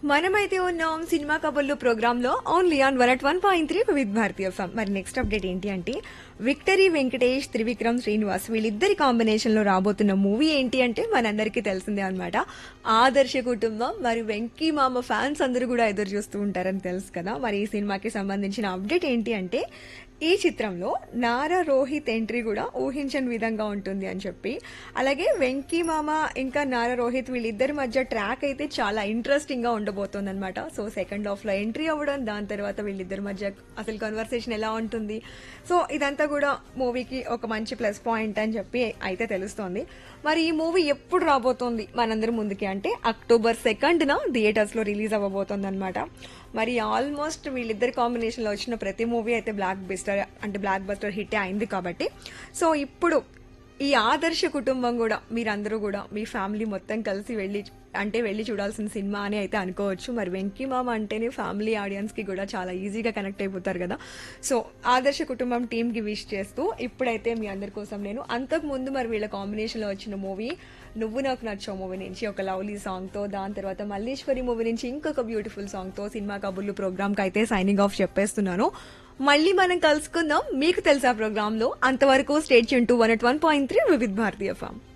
మనమైతే ఉన్నాం సినిమా కబుర్లు ప్రోగ్రామ్ లో only on one at one point three with Bharati FM మరి నెక్స్ట్ అప్డేట్ ఏంటి అంటే విక్టరీ వెంకటేష్ త్రివిక్రమ్ శ్రీనివాస్ వీళ్ళిద్దరి కాంబినేషన్ లో రాబోతున్న మూవీ ఏంటి అంటే మనందరికీ తెలిసిందే అనమాట ఆదర్శ కుటుంబం మరి వెంకీ మామ ఫ్యాన్స్ అందరూ కూడా ఎదురు చూస్తూ ఉంటారని తెలుసు కదా మరి ఈ సినిమాకి సంబంధించిన అప్డేట్ ఏంటి అంటే ఈ చిత్రంలో నారా రోహిత్ ఎంట్రీ కూడా ఊహించని విధంగా ఉంటుంది అని చెప్పి అలాగే వెంకీ మామ ఇంకా నారా రోహిత్ వీళ్ళిద్దరి మధ్య ట్రాక్ అయితే చాలా ఇంట్రెస్టింగ్ గా ఉండబోతుంది అనమాట సో సెకండ్ హాఫ్ లో ఎంట్రీ అవ్వడం దాని తర్వాత వీళ్ళిద్దరి మధ్య అసలు కన్వర్సేషన్ ఎలా ఉంటుంది సో ఇదంతా కూడా మూవీకి ఒక మంచి ప్లస్ పాయింట్ అని చెప్పి అయితే తెలుస్తోంది మరి ఈ మూవీ ఎప్పుడు రాబోతోంది మనందరి ముందుకి అంటే అక్టోబర్ సెకండ్ న థియేటర్స్ లో రిలీజ్ అవ్వబోతోంది అనమాట మరి ఆల్మోస్ట్ వీళ్ళిద్దరి కాంబినేషన్ లో వచ్చిన ప్రతి మూవీ అయితే బ్లాక్ బస్టర్ అంటే బ్లాక్ బస్టర్ హిట్ అయింది కాబట్టి సో ఇప్పుడు ఈ ఆదర్శ కుటుంబం కూడా మీరందరూ కూడా మీ ఫ్యామిలీ మొత్తం కలిసి వెళ్ళి అంటే వెళ్ళి చూడాల్సిన సినిమా అని అయితే అనుకోవచ్చు మరి వెంకీ మామ అంటేనే ఫ్యామిలీ ఆడియన్స్ కి కూడా చాలా ఈజీగా కనెక్ట్ అయిపోతారు కదా సో ఆదర్శ కుటుంబం టీమ్ కి విష్ చేస్తూ ఇప్పుడైతే మీ అందరి కోసం నేను అంతకు ముందు మరి వీళ్ళ కాంబినేషన్ లో వచ్చిన మూవీ నువ్వు నాకు నచ్చో మూవీ నుంచి ఒక లవ్లీ సాంగ్ తో దాని తర్వాత మల్లేశ్వరి మూవీ నుంచి ఇంకొక బ్యూటిఫుల్ సాంగ్ తో సినిమా కబుర్లు ప్రోగ్రామ్ కి అయితే సైనింగ్ ఆఫ్ చెప్పేస్తున్నాను మళ్ళీ మనం కలుసుకుందాం మీకు తెలుసా ప్రోగ్రామ్ లో అంతవరకు stay tuned to one at one point three Vividh Bharati form